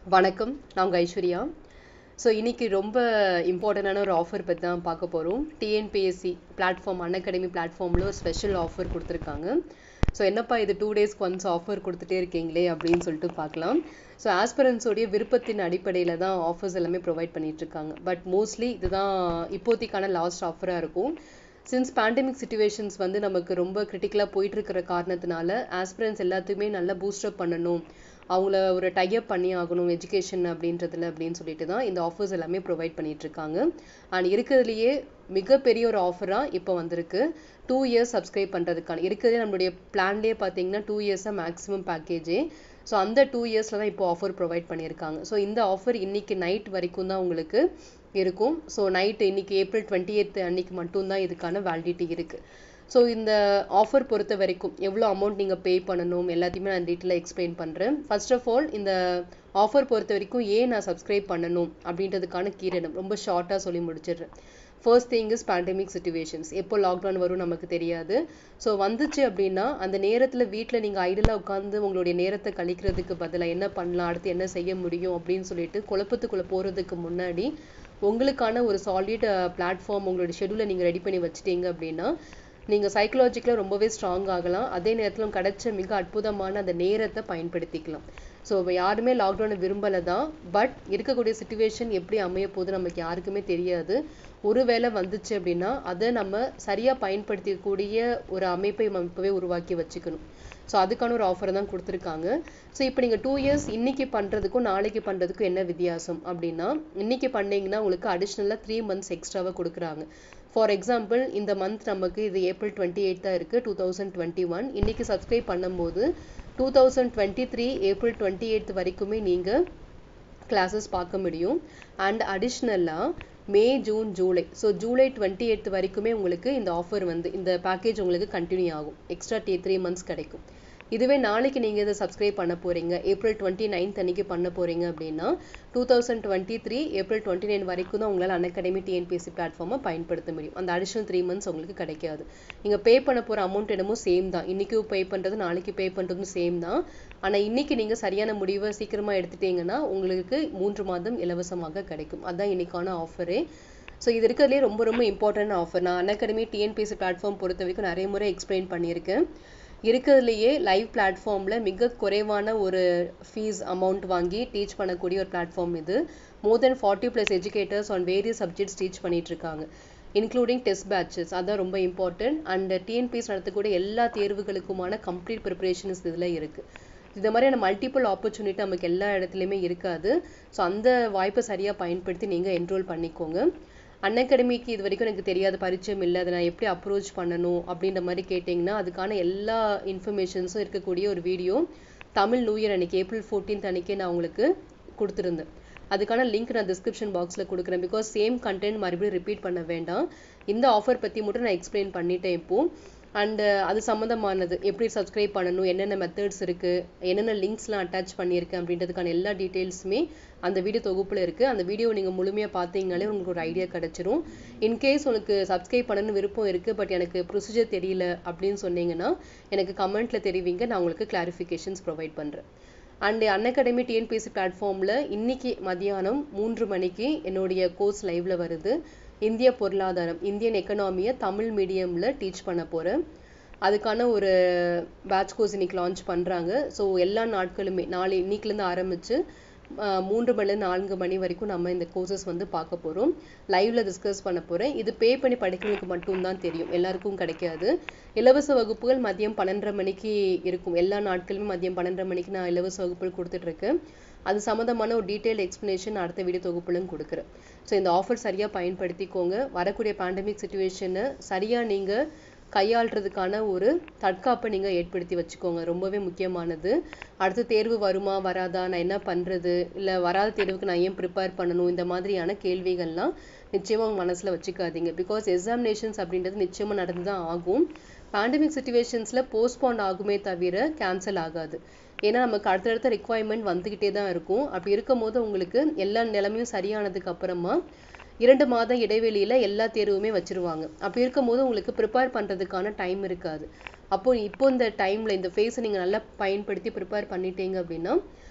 வணக்கம் நான் உங்கள் ஐஸ்வர்யா ஸோ இன்னைக்கு ரொம்ப இம்பார்ட்டண்டான ஒரு ஆஃபர் பற்றி தான் பார்க்க போகிறோம் டிஎன்பிஎஸ்சி பிளாட்ஃபார்ம் அன்அகாடமி பிளாட்ஃபார்மில் ஒரு ஸ்பெஷல் ஆஃபர் கொடுத்துருக்காங்க ஸோ என்னப்பா இது டூ டேஸ்க்கு ஒன்ஸ் ஆஃபர் கொடுத்துட்டே இருக்கீங்களே அப்படின்னு சொல்லிட்டு பார்க்கலாம் ஸோ ஆஸ்பிரன்ஸோடைய விருப்பத்தின் அடிப்படையில் தான் ஆஃபர்ஸ் எல்லாமே ப்ரொவைட் பண்ணிட்டு இருக்காங்க பட் மோஸ்ட்லி இதுதான் இப்போதைக்கான லாஸ்ட் ஆஃபராக இருக்கும் சின்ஸ் பேண்டமிக் சுச்சுவேஷன்ஸ் வந்து நமக்கு ரொம்ப கிரிட்டிக்கலாக போயிட்டு இருக்கிற காரணத்தினால ஆஸ்பிரன்ஸ் எல்லாத்தையுமே நல்லா பூஸ்டப் பண்ணணும் அவங்கள ஒரு டைப் பண்ணி ஆகணும் எஜுகேஷன் அப்படின்றதுல அப்படின்னு சொல்லிட்டு தான் இந்த ஆஃபர்ஸ் எல்லாமே ப்ரொவைட் பண்ணிட்டு இருக்காங்க அண்ட் இருக்கிறதுலையே மிகப்பெரிய ஒரு ஆஃபராக இப்போ வந்திருக்கு டூ இயர்ஸ் சப்ஸ்கிரைப் பண்ணுறதுக்கான இருக்கிறதே நம்மளுடைய பிளான்லேயே பார்த்தீங்கன்னா டூ இயர்ஸாக மேக்ஸிமம் பேக்கேஜே ஸோ அந்த டூ இயர்ஸில் தான் இப்போ ஆஃபர் ப்ரொவைட் பண்ணியிருக்காங்க ஸோ இந்த ஆஃபர் இன்னைக்கு நைட் வரைக்கும் தான் உங்களுக்கு இருக்கும் ஸோ நைட் இன்னைக்கு ஏப்ரல் டுவெண்ட்டி எய்த் அன்னைக்கு மட்டும்தான் இதுக்கான வேலிடிட்டி இருக்குது ஸோ இந்த ஆஃபர் பொறுத்த வரைக்கும் எவ்வளோ அமௌண்ட் நீங்கள் பே பண்ணணும் எல்லாத்தையுமே நான் டீட்டெயிலாக எக்ஸ்பிளைன் பண்ணுறேன் ஃபர்ஸ்ட் ஆஃப் ஆல் இந்த ஆஃபர் பொறுத்த வரைக்கும் ஏன் நான் சப்ஸ்கிரைப் பண்ணணும் அப்படின்றதுக்கான கீரிடம் ரொம்ப ஷார்ட்டாக சொல்லி முடிச்சிடுறேன் first thing is pandemic situations எப்போ லாக்டவுன் வரும் நமக்கு தெரியாது ஸோ வந்துச்சு அப்படின்னா அந்த நேரத்தில் வீட்டில் நீங்கள் ஐடலாக உட்காந்து உங்களுடைய நேரத்தை கழிக்கிறதுக்கு பதிலாக என்ன பண்ணலாம் அடுத்து என்ன செய்ய முடியும் அப்படின்னு சொல்லிட்டு குழப்பத்துக்குள்ளே போகிறதுக்கு முன்னாடி உங்களுக்கான ஒரு சாலிட் பிளாட்ஃபார்ம் உங்களுடைய ஷெடியூலை நீங்கள் ரெடி பண்ணி வச்சிட்டீங்க அப்படின்னா நீங்கள் சைக்கலாஜிக்கலாக ரொம்பவே ஸ்ட்ராங் ஆகலாம் அதே நேரத்தில் கிடைச்ச மிக அற்புதமான அந்த நேரத்தை பயன்படுத்திக்கலாம் ஸோ யாருமே லாக்டவுனை விரும்பலை தான் பட் இருக்கக்கூடிய சுச்சுவேஷன் எப்படி அமைய போகுது நமக்கு யாருக்குமே தெரியாது ஒருவேளை வந்துச்சு அப்படின்னா அதை நம்ம சரியாக பயன்படுத்தக்கூடிய ஒரு அமைப்பை நம்ம இப்போவே உருவாக்கி வச்சுக்கணும் ஸோ அதுக்கான ஒரு ஆஃபர் தான் கொடுத்துருக்காங்க ஸோ இப்போ நீங்கள் டூ இயர்ஸ் இன்னைக்கு பண்ணுறதுக்கும் நாளைக்கு பண்ணுறதுக்கும் என்ன வித்தியாசம் அப்படின்னா இன்னைக்கு பண்ணீங்கன்னா உங்களுக்கு அடிஷ்னலாக த்ரீ மந்த்ஸ் எக்ஸ்ட்ராவாக கொடுக்குறாங்க ஃபார் எக்ஸாம்பிள் இந்த மந்த் நமக்கு இது ஏப்ரல் டுவெண்ட்டி எயிட் தான் இருக்குது டூ தௌசண்ட் டுவெண்ட்டி ஒன் இன்னைக்கு சப்ஸ்கிரைப் பண்ணும்போது two thousand twenty three April twenty eight வரைக்குமே நீங்கள் கிளாஸஸ் பார்க்க முடியும் அண்ட் அடிஷ்னலாக May June July so July twenty eighth வரைக்குமே உங்களுக்கு இந்த ஆஃபர் வந்து இந்த பேக்கேஜ் உங்களுக்கு கண்டினியூ ஆகும் எக்ஸ்ட்ரா டே த்ரீ மந்த்ஸ் கிடைக்கும் இதுவே நாளைக்கு நீங்கள் இதை சப்ஸ்கிரைப் பண்ண போகிறீங்க ஏப்ரல் டுவெண்ட்டி நைன்த் அன்னைக்கு பண்ண போகிறீங்க அப்படின்னா two thousand twenty three April twenty nine வரைக்கும் தான் உங்களால் அன்அகாடமி டிஎன்பிஎஸ்சி பிளாட்ஃபார்மை பயன்படுத்த முடியும் அந்த அடிஷனல் த்ரீ மந்த்ஸ் உங்களுக்கு கிடைக்காது நீங்கள் பே பண்ண போகிற அமௌண்ட் என்னமோ சேம் தான் இன்றைக்கும் பே பண்ணுறது நாளைக்கு பே பண்ணுறதும் சேம் தான் ஆனால் இன்னைக்கு நீங்கள் சரியான முடிவை சீக்கிரமாக எடுத்துட்டீங்கன்னா உங்களுக்கு மூன்று மாதம் இலவசமாக கிடைக்கும் அதுதான் இன்னைக்கான ஆஃபரே ஸோ இது இருக்கிறதுலே ரொம்ப ரொம்ப இம்பார்ட்டன்ட் ஆஃபர் நான் அன்அகாடமி டிஎன்பிஎஸ்சி பிளாட்ஃபார்ம் பொறுத்த வரைக்கும் நிறைய முறை எக்ஸ்பிளைன் பண்ணியிருக்கேன் இருக்கிறதுலையே லைவ் பிளாட்ஃபார்மில் மிக குறைவான ஒரு ஃபீஸ் அமௌண்ட் வாங்கி டீச் பண்ணக்கூடிய ஒரு பிளாட்ஃபார்ம் இது more than forty plus educators on various subjects teach பண்ணிட்டு இருக்காங்க இன்க்ளூடிங் டெஸ்ட் பேட்சஸ் அதான் ரொம்ப இம்பார்ட்டன்ட் அண்ட் டிஎன்பிஎஸ் நடத்தக்கூடிய எல்லா தேர்வுகளுக்குமான கம்ப்ளீட் ப்ரிப்பரேஷன்ஸ் இதில் இருக்குது இந்த மாதிரியான மல்டிபிள் ஆப்பர்ச்சுனிட்டி நமக்கு எல்லா இடத்துலையுமே இருக்காது ஸோ அந்த வாய்ப்பை சரியாக பயன்படுத்தி நீங்கள் என்ரோல் பண்ணிக்கோங்க அன்அகாடமிக்கு இது வரைக்கும் எனக்கு தெரியாத பரிச்சயம் இல்லை அதை நான் எப்படி அப்ரோச் பண்ணணும் அப்படின்ற மாதிரி கேட்டிங்கன்னா அதுக்கான எல்லா இன்ஃபர்மேஷன்ஸும் இருக்கக்கூடிய ஒரு வீடியோ தமிழ் நியூ இயர் அன்னைக்கு ஏப்ரல் ஃபோர்டீன்த் அன்னைக்கே நான் உங்களுக்கு கொடுத்துருந்தேன் அதுக்கான லிங்க் நான் டிஸ்கிரிப்ஷன் பாக்ஸில் கொடுக்குறேன் பிகாஸ் சேம் கண்டென்ட் மறுபடியும் ரிப்பீட் பண்ண வேண்டாம் இந்த ஆஃபர் பற்றி மட்டும் நான் எக்ஸ்பிளைன் பண்ணிட்டேன் இப்போது அண்டு அது சம்மந்தமானது எப்படி சப்ஸ்கிரைப் பண்ணணும் என்னென்ன மெத்தட்ஸ் இருக்குது என்னென்ன லிங்க்ஸ்லாம் அட்டாச் பண்ணியிருக்கேன் அப்படின்றதுக்கான எல்லா டீட்டெயில்ஸுமே அந்த வீடியோ தொகுப்பில் இருக்குது அந்த வீடியோ நீங்கள் முழுமையாக பார்த்தீங்கனாலே உங்களுக்கு ஒரு ஐடியா கிடச்சிரும் இன்கேஸ் உனக்கு சப்ஸ்கிரைப் பண்ணணும்னு விருப்பம் இருக்குது பட் எனக்கு ப்ரொசீஜர் தெரியல அப்படின்னு சொன்னீங்கன்னா எனக்கு கமெண்ட்டில் தெரிவிங்க நான் உங்களுக்கு கிளாரிஃபிகேஷன்ஸ் ப்ரொவைட் பண்ணுறேன் அண்ட் அன்அகாடமி டிஎன்பிஎஸ்சி பிளாட்ஃபார்மில் இன்னைக்கு மதியானம் மூன்று மணிக்கு என்னுடைய கோர்ஸ் லைவ்ல வருது இந்திய பொருளாதாரம் இந்தியன் எக்கனாமியை தமிழ் மீடியமில் டீச் பண்ண போகிறேன் அதுக்கான ஒரு பேட்ச் கோர்ஸ் இன்னைக்கு லான்ச் பண்ணுறாங்க ஸோ எல்லா நாட்களுமே நாளை இன்னைக்குலேருந்து ஆரம்பித்து மூன்று மணிலேருந்து நான்கு மணி வரைக்கும் நம்ம இந்த கோர்சஸ் வந்து பார்க்க போகிறோம் லைவ்ல டிஸ்கஸ் பண்ண போகிறேன் இது பே பண்ணி படிக்கிறதுக்கு மட்டும்தான் தெரியும் எல்லாருக்கும் கிடைக்காது இலவச வகுப்புகள் மதியம் பன்னெண்டரை மணிக்கு இருக்கும் எல்லா நாட்களுமே மதியம் பன்னெண்டரை மணிக்கு நான் இலவச வகுப்புகள் கொடுத்துட்ருக்கேன் அது சம்மந்தமான ஒரு டீட்டெயில் எக்ஸ்ப்ளனேஷன் அடுத்த வீடியோ தொகுப்புலும் கொடுக்குறேன் ஸோ இந்த ஆஃபர் சரியாக பயன்படுத்திக்கோங்க வரக்கூடிய பேண்டமிக் சுச்சுவேஷனை சரியாக நீங்கள் கையாளுறதுக்கான ஒரு தற்காப்பை நீங்கள் ஏற்படுத்தி வச்சுக்கோங்க ரொம்பவே முக்கியமானது அடுத்த தேர்வு வருமா வராதா நான் என்ன பண்ணுறது இல்லை வராத தேர்வுக்கு நான் ஏன் ப்ரிப்பேர் பண்ணணும் இந்த மாதிரியான கேள்விகள்லாம் நிச்சயமாக உங்கள் மனசில் வச்சுக்காதீங்க பிகாஸ் எக்ஸாமினேஷன்ஸ் அப்படின்றது நிச்சயமாக நடந்து தான் ஆகும் பேண்டமிக் சுச்சுவேஷன்ஸில் போஸ்ட்போன் ஆகுமே தவிர கேன்சல் ஆகாது ஏன்னா நமக்கு அடுத்தடுத்த ரெக்குவயர்மெண்ட் வந்துக்கிட்டே தான் இருக்கும் அப்படி இருக்கும் போது உங்களுக்கு எல்லா நிலைமையும் சரியானதுக்கு அப்புறமா இரண்டு மாத இடைவெளியில எல்லா தேர்வுமே வச்சிருவாங்க அப்படி இருக்கும்போது உங்களுக்கு ப்ரிப்பேர் பண்றதுக்கான டைம் இருக்காது அப்போ இப்போ இந்த டைம்ல இந்த ஃபேஸை நீங்க நல்லா பயன்படுத்தி ப்ரிப்பேர் பண்ணிட்டீங்க அப்படின்னா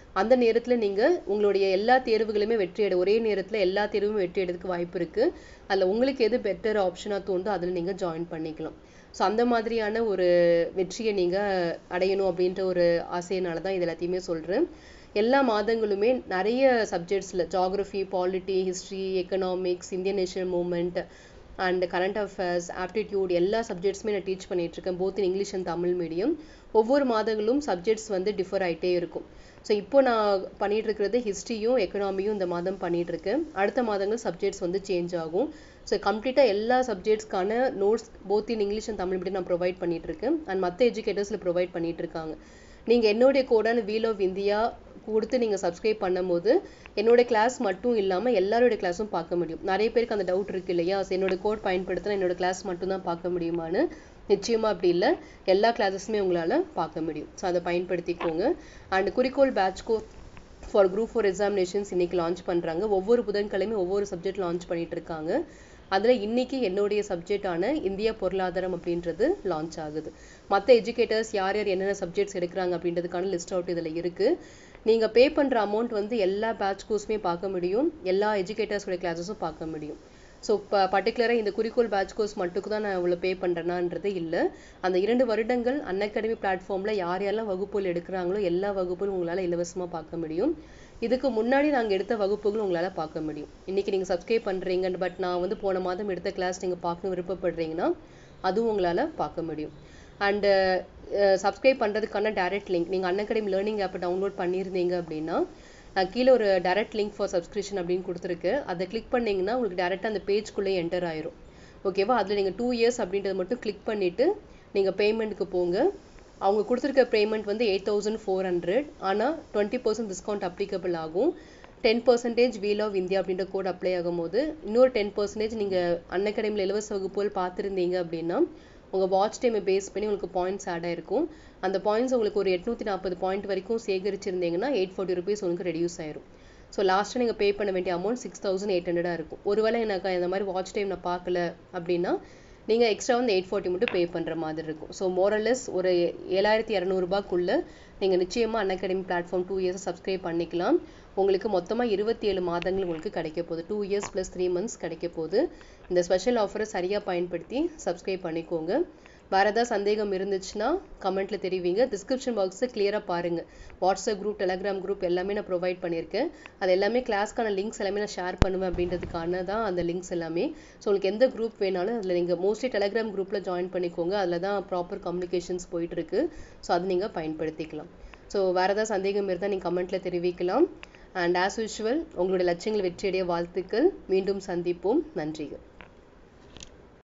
அந்த நேரத்தில் நீங்கள் உங்களுடைய எல்லா தேர்வுகளுமே வெற்றி அடை ஒரே நேரத்தில் எல்லா தேர்வும் வெற்றி அடைறதுக்கு வாய்ப்பு இருக்குது அதில் உங்களுக்கு எது பெட்டர் ஆப்ஷனாக தோணுதோ அதில் நீங்கள் ஜாயின் பண்ணிக்கலாம் ஸோ அந்த மாதிரியான ஒரு வெற்றியை நீங்கள் அடையணும் அப்படின்ற ஒரு ஆசையினால தான் இது எல்லாத்தையுமே சொல்கிறேன் எல்லா மாதங்களுமே நிறைய சப்ஜெக்ட்ஸில் geography polity history economics Indian national movement and current affairs aptitude எல்லா சப்ஜெக்ட்ஸுமே நான் டீச் பண்ணிகிட்ருக்கேன் both in English and Tamil medium ஒவ்வொரு மாதங்களும் சப்ஜெக்ட்ஸ் வந்து டிஃபர் ஆகிட்டே இருக்கும் ஸோ இப்போ நான் பண்ணிட்டு இருக்கிறது ஹிஸ்ட்ரியும் எக்கனாமியும் இந்த மாதம் பண்ணிட்டு இருக்கேன் அடுத்த மாதங்கள் சப்ஜெக்ட்ஸ் வந்து சேஞ்ச் ஆகும் ஸோ கம்ப்ளீட்டாக எல்லா சப்ஜெக்ட்ஸ்க்கான notes both in English and Tamil medium நான் ப்ரொவைட் பண்ணிட்டு இருக்கேன் அண்ட் மற்ற எஜுகேட்டர்ஸில் ப்ரொவைட் பண்ணிட்டு இருக்காங்க நீங்கள் என்னுடைய கோடான வீல் ஆஃப் இந்தியா கொடுத்து நீங்கள் சப்ஸ்கிரைப் பண்ணும்போது என்னோட கிளாஸ் மட்டும் இல்லாமல் எல்லாரோட கிளாஸும் பார்க்க முடியும் நிறைய பேருக்கு அந்த டவுட் இருக்கு இல்லையா ஸோ என்னோட கோட் பயன்படுத்தினா என்னோட கிளாஸ் மட்டும் தான் பார்க்க முடியுமான்னு நிச்சயமாக அப்படி இல்லை எல்லா கிளாஸஸுமே உங்களால் பார்க்க முடியும் ஸோ அதை பயன்படுத்திக்கோங்க and Kurikkol batch go for group four examinations இன்னைக்கு லான்ச் பண்ணுறாங்க ஒவ்வொரு புதன்கிழமையும் ஒவ்வொரு சப்ஜெக்ட் லான்ச் பண்ணிட்டு இருக்காங்க அதில் இன்னைக்கு என்னுடைய சப்ஜெக்டான இந்திய பொருளாதாரம் அப்படின்றது லான்ச் ஆகுது மற்ற எஜுகேட்டர்ஸ் யார் யார் என்னென்ன சப்ஜெக்ட்ஸ் எடுக்கிறாங்க அப்படின்றதுக்கான லிஸ்ட் அவுட் இதில் இருக்குது நீங்கள் பே பண்ணுற அமௌண்ட் வந்து எல்லா பேட்ச் கோர்ஸுமே பார்க்க முடியும் எல்லா எஜுகேட்டர்ஸோட கிளாஸஸும் பார்க்க முடியும் ஸோ இப்போ பர்டிகுலராக இந்த குறிக்கோள் பேட்ச் கோர்ஸ் மட்டுக்கு தான் நான் இவ்வளோ பே பண்ணுறேனான்றது இல்லை அந்த இரண்டு வருடங்கள் அன்அகாடமி பிளாட்ஃபார்மில் யார் யாரெல்லாம் வகுப்புகள் எடுக்கிறாங்களோ எல்லா வகுப்புகளும் உங்களால் இலவசமாக பார்க்க முடியும் இதுக்கு முன்னாடி நாங்கள் எடுத்த வகுப்புகளும் உங்களால் பார்க்க முடியும் இன்றைக்கி நீங்கள் சப்ஸ்கிரைப் பண்ணுறீங்க பட் நான் வந்து போன மாதம் எடுத்த கிளாஸ் நீங்கள் பார்க்கணும் விருப்பப்படுறீங்கன்னா அதுவும் உங்களால் பார்க்க முடியும் அண்டு சப்ஸ்கிரைப் பண்ணுறதுக்கான டைரக்ட் லிங்க் நீங்கள் அன்அகாடமி லேர்னிங் ஆப்பை டவுன்லோட் பண்ணியிருந்தீங்க அப்படின்னா நான் கீழே ஒரு டைரக்ட் லிங்க் ஃபார் சப்ஸ்கிரிப்ஷன் அப்படின்னு கொடுத்துருக்கு அதை கிளிக் பண்ணிங்கன்னா உங்களுக்கு டேரெக்டாக அந்த பேஜ்குள்ளே என்டர் ஆயிரும் ஓகேவா அதில் நீங்கள் டூ இயர்ஸ் அப்படின்றத மட்டும் கிளிக் பண்ணிவிட்டு நீங்கள் பேமெண்ட்டுக்கு போங்க அவங்க கொடுத்துருக்க பேமெண்ட் வந்து எயிட் தௌசண்ட் ஃபோர் ஹண்ட்ரட் ஆனால் டுவெண்ட்டி பர்சன்ட் டிஸ்கவுண்ட் அப்ளிகபிள் ஆகும் ten percentage wheel of India அப்படின்ற கோட் அப்ளை ஆகும்போது இன்னொரு டென் பர்சன்டேஜ் நீங்கள் அன்அகாடமியில் இலவச வகுப்புகள் பார்த்துருந்தீங்க அப்படின்னா உங்கள் வாட்ச் டைமை பேஸ் பண்ணி உங்களுக்கு பாயிண்ட்ஸ் ஆட் ஆயிருக்கும் அந்த பாயிண்ட்ஸ் உங்களுக்கு ஒரு எட்நூற்றி நாற்பது பாயிண்ட் வரைக்கும் சேகரிச்சிருந்தீங்கன்னா எயிட் ஃபார்ட்டி ருபீஸ் உங்களுக்கு ரெடியூஸ் ஆயிரும் ஸோ லாஸ்ட்டாக நீங்கள் பே பண்ண வேண்டிய அமௌண்ட் சிக்ஸ் தௌசண்ட் எயிட் ஹண்ட்ரடாக இருக்கும் ஒருவேளை எனக்கு இந்த மாதிரி வாட்ச் டைம் நான் பார்க்கல அப்படின்னா நீங்கள் எக்ஸ்ட்ரா வந்து எயிட் ஃபார்ட்டி மட்டும் பே பண்ணுற மாதிரி இருக்கும் ஸோ மோரலஸ் ஒரு ஏழாயிரத்தி இரநூறுபாக்குள்ளே நீங்கள் நிச்சயமாக Unacademy platform two years subscribe பண்ணிக்கலாம் உங்களுக்கு மொத்தமாக இருபத்தி ஏழு மாதங்கள் உங்களுக்கு கிடைக்க போகுது two years plus three months கிடைக்க போகுது இந்த ஸ்பெஷல் ஆஃபரை சரியாக பயன்படுத்தி சப்ஸ்கிரைப் பண்ணிக்கோங்க வேறு ஏதாவது சந்தேகம் இருந்துச்சுன்னா கமெண்ட்டில் தெரிவிங்க டிஸ்கிரிப்ஷன் பாக்ஸை கிளியராக பாருங்கள் வாட்ஸ்அப் குரூப் டெலகிராம் குரூப் எல்லாமே நான் ப்ரொவைட் பண்ணியிருக்கேன் அது எல்லாமே கிளாஸ்க்கான லிங்க்ஸ் எல்லாமே நான் ஷேர் பண்ணுவேன் அப்படின்றதுக்கான தான் அந்த லிங்க்ஸ் எல்லாமே ஸோ உங்களுக்கு எந்த குரூப் வேணாலும் அதில் நீங்கள் மோஸ்ட்லி டெலகிராம் குரூப்பில் ஜாயின் பண்ணிக்கோங்க அதில் தான் ப்ராப்பர் கம்யூனிகேஷன்ஸ் போயிட்டுருக்கு ஸோ அது நீங்கள் பயன்படுத்திக்கலாம் ஸோ வேறு ஏதாவது சந்தேகம் இருந்தால் நீங்கள் கமெண்ட்டில் தெரிவிக்கலாம் அண்ட் ஆஸ் யூஷுவல் உங்களுடைய லட்சியங்கள் வெற்றியடைய வாழ்த்துக்கள் மீண்டும் சந்திப்போம் நன்றிகள்